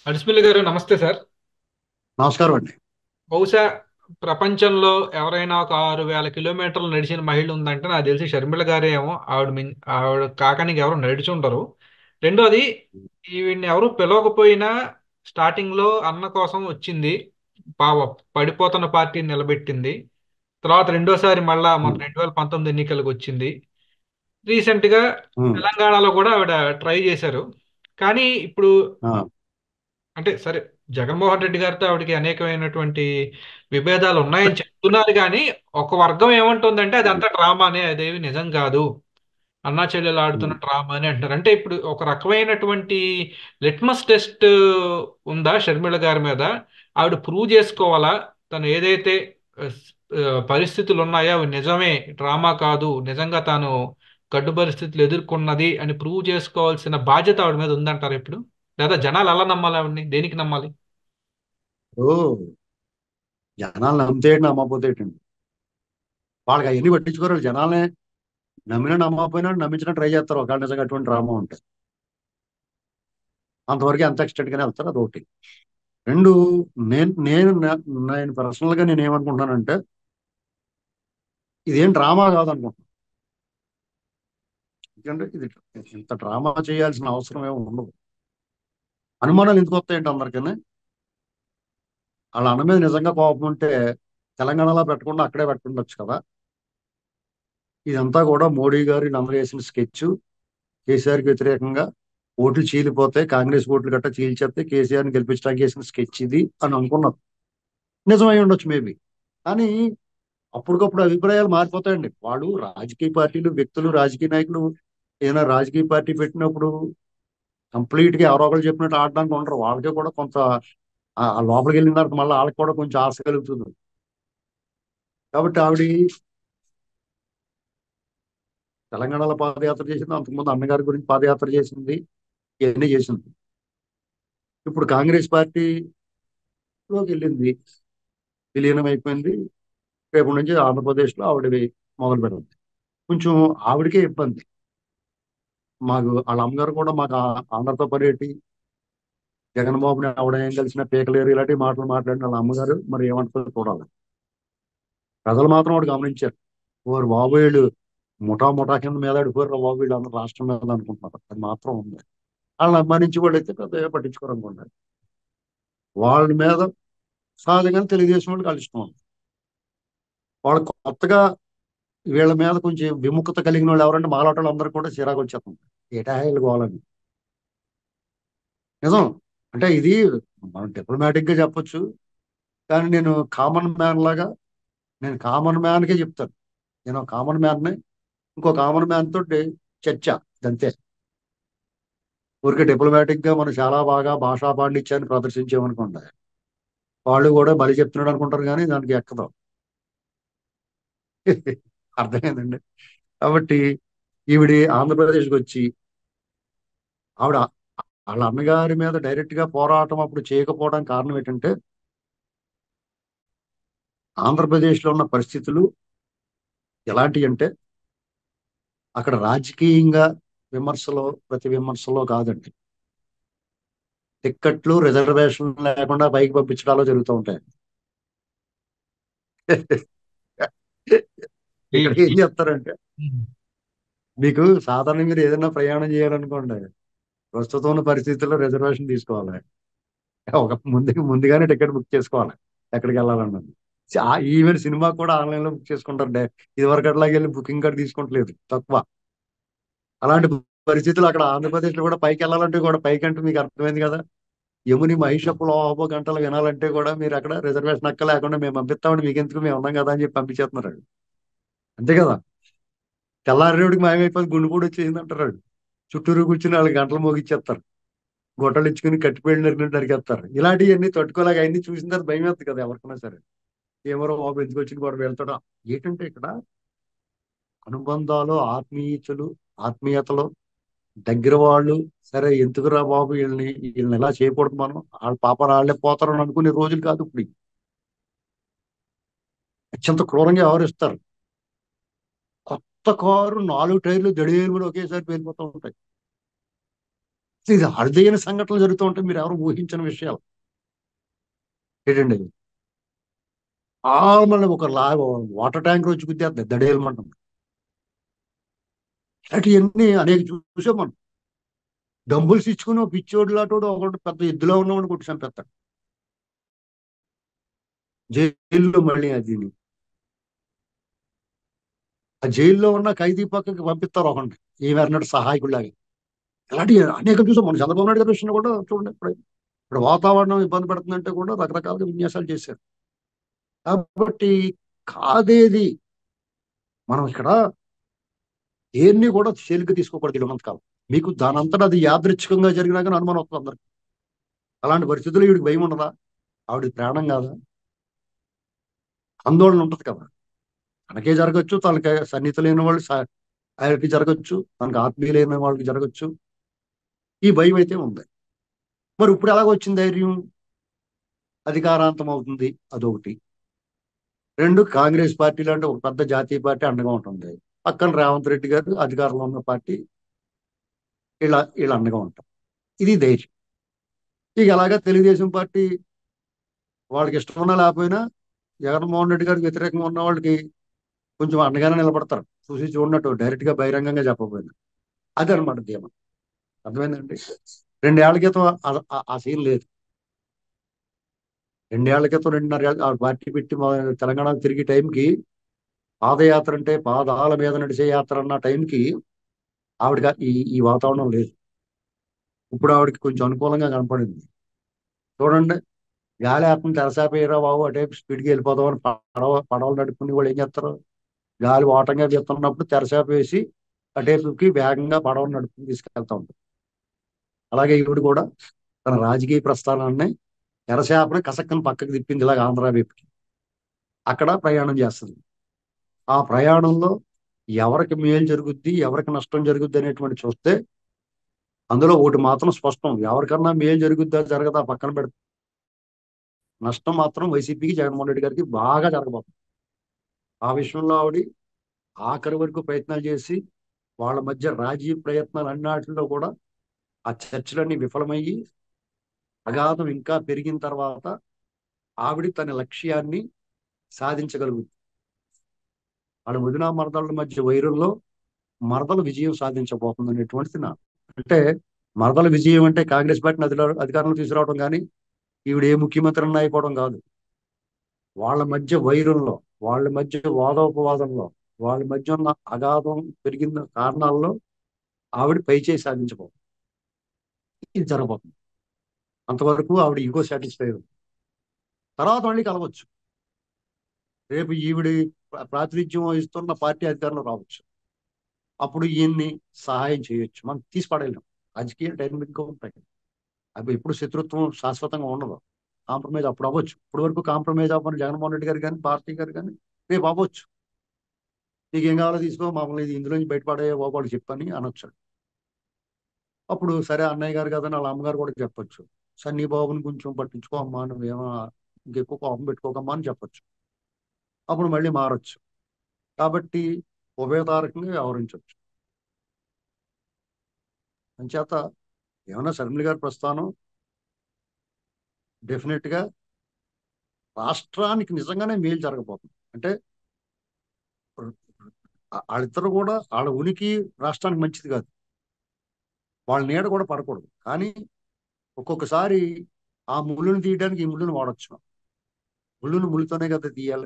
అడిసిమిల్లి గారు నమస్తే సార్ నమస్కారం అండి బహుశా ప్రపంచంలో ఎవరైనా ఒక ఆరు వేల కిలోమీటర్లు నడిచిన మహిళ ఉందంటే నాకు తెలిసి షర్మిల గారే ఏమో ఆవిడ మిన్- ఆవిడ కాకానికి ఎవరు నడిచి ఉండరు రెండోది ఈవిడ్ని ఎవరు పిలవకపోయినా స్టార్టింగ్ లో అన్న కోసం వచ్చింది పావ పడిపోతున్న పార్టీని నిలబెట్టింది తర్వాత రెండోసారి మళ్ళా మన రెండు వేల పంతొమ్మిది ఎన్నికలకు వచ్చింది రీసెంట్ గా ఉమ్, తెలంగాణలో కూడా ఆవిడ ట్రై చేశారు కానీ ఇప్పుడు ఆ, అంటే సరే జగన్మోహన్ రెడ్డి గారితో ఆవిడకి అనేకమైనటువంటి విభేదాలు ఉన్నాయని చెప్తున్నారు కానీ ఒక వర్గం ఏమంటుందంటే అదంతా డ్రామానే అదేవి నిజం కాదు అన్నా చెల్లెలు ఆడుతున్న ఉమ్. డ్రామా అని అంటున్నారు అంటే ఇప్పుడు ఒక రకమైనటువంటి లిట్మస్ టెస్ట్ ఉందా షర్మిల గారి మీద ఆవిడ ప్రూవ్ చేసుకోవాలా తను ఏదైతే ఆ, ఆ, పరిస్థితులు ఉన్నాయో అవి నిజమే డ్రామా కాదు నిజంగా తాను గడ్డు పరిస్థితులు ఎదుర్కొన్నది అని ప్రూవ్ చేసుకోవాల్సిన బాధ్యత ఆవిడ మీద ఉందంటారు ఇప్పుడు లేదా జనాలు ఎలా నమ్మాలి ఆవిడని దేనికి నమ్మాలి ఓ జనాలు నమ్మితే ఏంటి, నమ్మకపోతే ఏంటండి వాళ్ళకి అవన్నీ పట్టించుకోరు జనాలనే నమ్మినా నమ్మకపోయినా నమ్మించిన ట్రై చేస్తారు ఒకవేళ నిజంగా అటువంటి డ్రామా ఉంటే అంతవరకు ఎంత ఎక్స్టెంట్ గానే వెళ్తారు అది ఒకటి రెండు నేను నేను నా- నేను పర్సనల్ గా నేను ఏమనుకుంటున్నానంటే ఇదేం డ్రామా కాదనుకుంటున్నాను ఎందుకంటే ఇది ఇంత డ్రామా చేయాల్సిన అవసరం ఏమి ఉండదు అనుమానాలు ఎందుకు వస్తాయంటే అందరికీ వాళ్ళ అన్న మీద నిజంగా కోపం ఉంటే తెలంగాణలో పెట్టకుండా అక్కడే పెట్టుండొచ్చు కదా ఇదంతా కూడా మోడీ గారు వీళ్ళందరూ వేసిన స్కెచ్ కేసీఆర్కి వ్యతిరేకంగా ఓట్లు చీలిపోతే కాంగ్రెస్ ఓట్లు గట్ట చీల్చేస్తే కేసీఆర్ని గెలిపించడానికి వేసిన స్కెచ్ ఇది అని అనుకున్నారు నిజమై ఉండొచ్చు మేబీ కానీ అప్పటికప్పుడు అభిప్రాయాలు మారిపోతాయండి వాళ్ళు రాజకీయ పార్టీలు వ్యక్తులు రాజకీయ నాయకులు ఏదైనా రాజకీయ పార్టీ పెట్టినప్పుడు కంప్లీట్ గా ఎవరో ఒకరు చెప్పినట్టు ఆడడానికి ఉండరు వాళ్ళకి కూడా కొంత ఆ ఆ లోపలికి వెళ్ళిన తర్వాత మళ్ళీ వాళ్ళకి కూడా కొంచెం ఆశ కలుగుతుంది కాబట్టి ఆవిడ తెలంగాణలో పాదయాత్ర చేసింది అంతకుముందు అన్నగారి గురించి పాదయాత్ర చేసింది ఇవన్నీ చేసింది ఇప్పుడు కాంగ్రెస్ పార్టీలోకి వెళ్ళింది విలీనం అయిపోయింది రేపు నుంచి ఆంధ్రప్రదేశ్లో ఆవిడ మొదలు పెడుతుంది కొంచెం ఆవిడకే ఇబ్బంది మాకు వాళ్ళ అమ్మగారు కూడా మాకు ఆ- ఆంధ్రతో పడేటి జగన్మోహన్ ఆవిడ ఏం కలిసిన పీకలేరు ఇలాంటి మాటలు మాట్లాడిన వాళ్ళ అమ్మగారు మరి ఏమంటారో చూడాలి ప్రజలు మాత్రం వాడు గమనించారు ఓరు బాబు వీళ్ళు ముఠా ముఠా కింద మీద అడిపోయారు బాబు వీళ్ళు అందరూ రాష్ట్రం మీద అనుకుంటున్నారు అది మాత్రం ఉంది వాళ్ళని అభిమానించి వాళ్ళు అయితే పెద్దగా పట్టించుకోరు అనుకుంటారు వాళ్ళ మీద సహజంగా తెలుగుదేశం వాళ్ళకి వాళ్ళ ఇష్టం ఉంది వాళ్ళు కొత్తగా వీళ్ళ మీద కొంచెం విముఖత కలిగిన వాళ్ళు ఎవరంటే మాలాటోళ్ళు అందరూ కూడా చిరాకు వచ్చేస్తుంది ఏటా వీళ్ళు కావాలని నిజం అంటే ఇది మనం డిప్లొమాటిక్ గా చెప్పొచ్చు కానీ నేను కామన్ మ్యాన్ లాగా నేను కామన్ మ్యాన్ కే చెప్తాను నేను కామన్ మ్యాన్ ని ఇంకో కామన్ మ్యాన్ తోటి చర్చ అంతే ఊరికే డిప్లొమాటిక్ గా మనం చాలా బాగా భాషా పాండిత్యాన్ని ప్రదర్శించామనుకోండి వాళ్ళు కూడా బలి చెప్తున్నాడు అనుకుంటారు కానీ దానికి ఎక్కదు అర్థమైందండి కాబట్టి ఈవిడి ఆంధ్రప్రదేశ్కి వచ్చి ఆవిడ వాళ్ళ అన్నగారి మీద డైరెక్ట్ గా పోరాటం అప్పుడు చేయకపోవడానికి కారణం ఏంటంటే ఆంధ్రప్రదేశ్ లో ఉన్న పరిస్థితులు ఎలాంటివి అంటే అక్కడ రాజకీయంగా విమర్శలో ప్రతి విమర్శలో కాదండి టిక్కెట్లు రిజర్వేషన్ లేకుండా పైకి పంపించడాలు జరుగుతూ ఉంటాయి ఇక్కడ ఏం చేస్తారంటే మీకు సాధారణంగా మీరు ఏదైనా ప్రయాణం చేయాలనుకోండి ప్రస్తుతం ఉన్న పరిస్థితుల్లో రిజర్వేషన్ తీసుకోవాలి ఒక ముందు ముందుగానే టికెట్ బుక్ చేసుకోవాలి ఎక్కడికి వెళ్ళాలన్నది ఈవెన్ సినిమా కూడా ఆన్లైన్ లో బుక్ చేసుకుంటారు డే- ఇదివరకు అట్లాగే వెళ్ళి బుకింగ్ కార్డు తీసుకుంటలేదు తక్కువ అలాంటి పరిస్థితులు అక్కడ ఆంధ్రప్రదేశ్ లో కూడా పైకి వెళ్ళాలంటే కూడా పైకి అంటే మీకు అర్థమైంది కదా యముని మహిషపులో ఆహో గంటలు వినాలంటే కూడా మీరు అక్కడ రిజర్వేషన్ అక్క లేకుండా మేము పంపిస్తామని మీకు ఎందుకు మేము ఉన్నాం కదా అని చెప్పి పంపించేస్తున్నారు వాళ్ళు. అంతే కదా తెల్లారేవుడికి మాయమైపోయి గుండెపూడి వచ్చేసింది అంటారు వాళ్ళు. చుట్టూరు కూర్చుని వాళ్ళకి గంటలు మోగిచ్చేస్తారు గొట్టలు ఇచ్చుకుని కట్టిపోయి నరికి నరికేస్తారు ఇలాంటివన్నీ తట్టుకోలేక అన్ని చూసిన తర్వాత భయం వేస్తుంది కదా ఎవరికైనా సరే ఏమరో బాబు ఎందుకు వచ్చింది కూడా వెళ్తాడా ఏంటంటే ఇక్కడ అనుబంధాలు ఆత్మీయతలు ఆత్మీయతలు దగ్గర వాళ్ళు సరే ఎందుకురా బాబు వీళ్ళని వీళ్ళని ఎలా చేయకూడదు మనం వాళ్ళ పాప వాళ్ళే పోతారు అని అనుకునే రోజులు కాదు ఇప్పుడు ఇవి. అత్యంత క్రూరంగా వ్యవహరిస్తారు కొత్త కారు నాలుగు టైర్లు దడేలు కూడా ఒకేసారి పేలిపోతూ ఉంటాయి ఇది అరుదైన సంఘటనలు జరుగుతూ ఉంటాయి మీరు ఎవరు ఊహించని విషయాలు ఏంటండి మళ్ళీ ఒక లా వాటర్ ట్యాంకర్ వచ్చి గుద్దేస్తుంది దడేయమంటాం ఇలాంటివన్నీ అనేక చూసాం మనం డంబుల్స్ ఇచ్చుకుని ఒక పిచ్చోడు లాంటి ఒకటి పెద్ద ఎద్దులో ఉన్నవాడిని కొట్టి చంపేస్తాడు జైల్లో మళ్ళీ అది ఆ జైల్లో ఉన్న ఖైదీ పక్కకి పంపిస్తారు ఒకటి ఏమి అన్నట్టు సహాయకుడిలాగా ఇలాంటి అనేక చూసాం మన చంద్రబాబు నాయుడు గారి విషయంలో కూడా చూడండి ఇప్పుడు ఇప్పుడు వాతావరణం ఇబ్బంది పడుతుందంటే కూడా రకరకాలుగా విన్యాసాలు చేశారు కాబట్టి కాదేది మనం ఇక్కడ దేన్ని కూడా తేలిక తీసుకోకూడదు ఇల్లంతకాలం మీకు దానంతటా అది యాదృచ్ఛికంగా జరిగినా కానీ అనుమానం వస్తుంది అందరికి అలాంటి పరిస్థితుల్లో వీడికి భయం ఉండదా ఆవిడ ప్రాణం కాదా ఆందోళన ఉంటుంది కదా తనకే జరగచ్చు తనకి సన్నిహిత లేని వాళ్ళు స- ఆయనకి జరగచ్చు తనకి ఆత్మీయులైన వాళ్ళకి జరగచ్చు ఈ భయం అయితే ఉంది మరి ఇప్పుడు ఎలాగొచ్చింది ధైర్యం అధికారాంతం అవుతుంది అదొకటి రెండు కాంగ్రెస్ పార్టీ లాంటి ఒక పెద్ద జాతీయ పార్టీ అండగా ఉంటుంది పక్కన రేవంత్ రెడ్డి గారు అధికారంలో ఉన్న పార్టీ ఇలా వీళ్ళు అండగా ఉంటాం ఇది ధైర్యం ఇక అలాగా తెలుగుదేశం పార్టీ వాళ్ళకి ఇష్టం ఉన్నా లేకపోయినా జగన్మోహన్ రెడ్డి గారికి వ్యతిరేకంగా ఉన్న వాళ్ళకి కొంచెం అండగానే నిలబడతారు చూసి చూడనట్టు డైరెక్ట్ గా బహిరంగంగా చెప్పకపోయినా అది అనమాట ధీమా అర్థమైందండి రెండేళ్ల క్రితం ఆ- ఆ- ఆ సీన్ లేదు రెండేళ్ల క్రితం రెండున్నర ఏళ్ళ- ఆ పార్టీ పెట్టి మా తెలంగాణ తిరిగి టైంకి పాదయాత్ర అంటే పాదాల మీద నడిచే యాత్ర అన్న టైంకి ఆవిడకి ఈ ఈ వాతావరణం లేదు ఇప్పుడు ఆవిడకి కొంచెం అనుకూలంగా కనపడింది చూడండి గాలి ఆత్మ తెరసాపేరా బాబు అటే స్పీడ్కి వెళ్ళిపోదాం అని పడవ పడవలు నడుపుకుని వాళ్ళు ఏం చేస్తారు గాలి ఓటంగా వెళ్తున్నప్పుడు తెరసాప వేసి అటేపుకి వేగంగా పడవలు నడుపుకుని తీసుకెళ్తా ఉంటారు అలాగే ఈవిడ కూడా తన రాజకీయ ప్రస్థానాన్ని తెరసాపని కసక్కని పక్కకి తిప్పింది ఇలాగ ఆంధ్ర వైపుకి అక్కడ ప్రయాణం చేస్తుంది ఆ ప్రయాణంలో ఎవరికి మేలు జరుగుద్ది ఎవరికి నష్టం జరుగుద్ది అనేటువంటి చూస్తే అందులో ఒకటి మాత్రం స్పష్టం ఎవరికన్నా మేలు జరుగుద్దా జరగదా పక్కన పెడతా నష్టం మాత్రం వైసీపీకి జగన్మోహన్ రెడ్డి గారికి బాగా జరగబోతుంది ఆ విషయంలో ఆవిడ ఆఖరి వరకు ప్రయత్నాలు చేసి వాళ్ళ మధ్య రాజీ ప్రయత్నాలు అన్నిటిలో కూడా ఆ చర్చలన్నీ విఫలమయ్యి అగాధం ఇంకా పెరిగిన తర్వాత ఆవిడ తన లక్ష్యాన్ని సాధించగలుగుతుంది వాళ్ళ వదిన మరదల మధ్య వైరుల్లో మరదలు విజయం సాధించబోతుంది అనేటువంటిది నా అంటే మరదల విజయం అంటే కాంగ్రెస్ పార్టీని అధికార అధికారంలో తీసుకురావడం కానీ ఈవిడ ఏ ముఖ్యమంత్రి అయిపోవడం కాదు వాళ్ళ మధ్య వైరుల్లో వాళ్ళ మధ్య వాదోపవాదంలో వాళ్ళ మధ్య ఉన్న అగాధం పెరిగిన కారణాల్లో ఆవిడ పైచేయి సాధించబోతుంది ఇది జరగబోతుంది అంతవరకు ఆవిడ ఈగో సాటిస్ఫై ఉంది తర్వాత మళ్ళీ కలవచ్చు రేపు ఈవిడి ప్రా- ప్రాతినిధ్యం వహిస్తున్న పార్టీ అధికారంలో రావచ్చు అప్పుడు ఈయన్ని సహాయం చేయొచ్చు మనం తీసి పడలేం రాజకీయ డైనమిక్ గా ఉంటాయి అవి ఎప్పుడు శత్రుత్వం శాశ్వతంగా ఉండదు కాంప్రమైజ్ అప్పుడు అవ్వచ్చు ఇప్పటి వరకు కాంప్రమైజ్ అవ్వని జగన్మోహన్ రెడ్డి గారు కానీ పార్టీ గారు కానీ రేపు అవ్వచ్చు నీకేం కావాలో తీసుకో మమ్మల్ని ఇది ఇందులో నుంచి బయటపడే వాళ్ళు చెప్పని అనొచ్చు అప్పుడు సరే అన్నయ్య గారు కదా వాళ్ళ అమ్మగారు కూడా చెప్పొచ్చు సరే నీ బాబుని కొంచెం పట్టించుకో అమ్మా నువ్వేమో ఇంకెక్కువ కోపం పెట్టుకోకమ్మా అని చెప్పొచ్చు అప్పుడు మళ్ళీ మారొచ్చు కాబట్టి ఉభయతారకంగా వ్యవహరించవచ్చు అంచేత ఏమన్నా శర్మిల గారి ప్రస్థానం డెఫినెట్ గా రాష్ట్రానికి నిజంగానే మేలు జరగబోతుంది అంటే ఆ- వాళ్ళిద్దరు కూడా వాళ్ళ ఉనికి రాష్ట్రానికి మంచిది కాదు వాళ్ళ నీడ కూడా పడకూడదు కానీ ఒక్కొక్కసారి ఆ ముళ్ళుని తీయడానికి ఈ ముళ్ళుని వాడచ్చు ముళ్ళుని ముళ్ళుతోనే కదా తీయాలి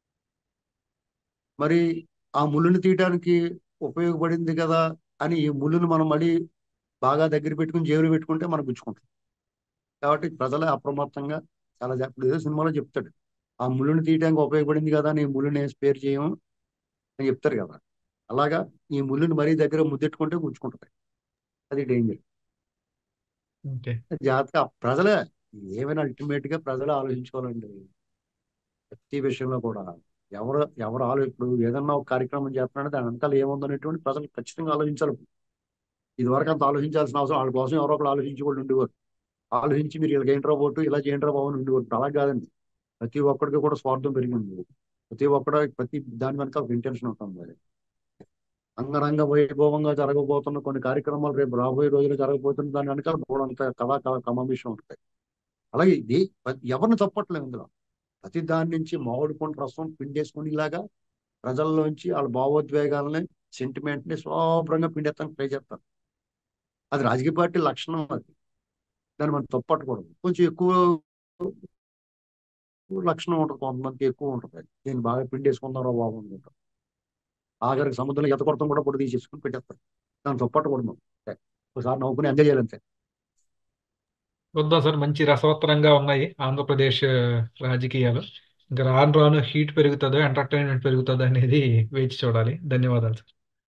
మరి ఆ ముళ్ళుని తీయడానికి ఉపయోగపడింది కదా అని ఈ ముళ్ళుని మనం మళ్ళీ బాగా దగ్గర పెట్టుకుని జేబులు పెట్టుకుంటే మనం గుచ్చుకుంటాం కాబట్టి ప్రజలే అప్రమత్తంగా చాలా జా- ఇప్పుడు ఏదో సినిమాలో చెప్తాడు ఆ ముళ్ళుని తీయడానికి ఉపయోగపడింది కదా అని ఈ ముళ్ళుని స్పేర్ చేయము అని చెప్తారు కదా అలాగా ఈ ముళ్ళుని మరీ దగ్గర ముద్దెట్టుకుంటే గుచ్చుకుంటుంది అది డేంజర్ ఓకే జాగ్రత్తగా ప్రజలే ఏమైనా అల్టిమేట్ గా ప్రజలే ఆలోచించుకోవాలండి ప్రతి విషయంలో కూడా ఎవరు ఎవరు ఆలో ఇప్పుడు ఏదన్నా ఒక కార్యక్రమం చేస్తున్నారంటే దాని వెనకాల ఏముందనేటువంటి ప్రజలు ఖచ్చితంగా ఆలోచించాలి ఇదివరకు అంత ఆలోచించాల్సిన అవసరం వాళ్ళ కోసం ఎవరో ఒకరు ఆలోచించి కూడా ఉండేవారు ఆలోచించి మీరు ఇలా ఏంట్రా ఓటు ఇలా చేయంట్రా బాబు అని ఉండేవారు అలా కాదండి ప్రతి ఒక్కడికి కూడా స్వార్థం పెరిగింది ప్రతి ఒక్కడ ప్రతి దాని వెనక ఒక ఇంటెన్షన్ ఉంటుంది అంగరంగ వైభవంగా జరగబోతున్న కొన్ని కార్యక్రమాలు రేపు రాబోయే రోజుల్లో జరగబోతున్న దాని వెనకాల బోడంత కథా కథ కమాంబిషం ఉంటాయి అలాగే ఇది ఎవరిని తప్పట్లేదు ఇందులో ప్రతి దాని నుంచి మామిడి పండు రసం పిండేసుకుని ఇలాగా ప్రజల్లోంచి వాళ్ళ భావోద్వేగాలని సెంటిమెంట్ ని శుభ్రంగా పిండేస్తానికి ట్రై చేస్తారు అది రాజకీయ పార్టీ లక్షణం అది దాన్ని మనం తప్పట్టకూడదు కొంచెం ఎక్కువ లక్షణం ఉంటుంది కొంతమందికి ఎక్కువ ఉంటుంది దీన్ని బాగా పిండేసుకుందారో బాగుంది ఆఖరికి సముద్రంలో ఎత కొడతాం కూడా పొడి తీసేసుకుని పెట్టేస్తారు దాన్ని తప్పట్టకూడదు ఒకసారి నవ్వుకుని ఎంజాయ్ చేయాలంతే చూద్దాం సార్ మంచి రసవత్తరంగా ఉన్నాయి ఆంధ్రప్రదేశ్ రాజకీయాలు ఇంకా రాను రాను హీట్ పెరుగుతుందో ఎంటర్టైన్మెంట్ పెరుగుతుందో అనేది వేచి చూడాలి ధన్యవాదాలు సార్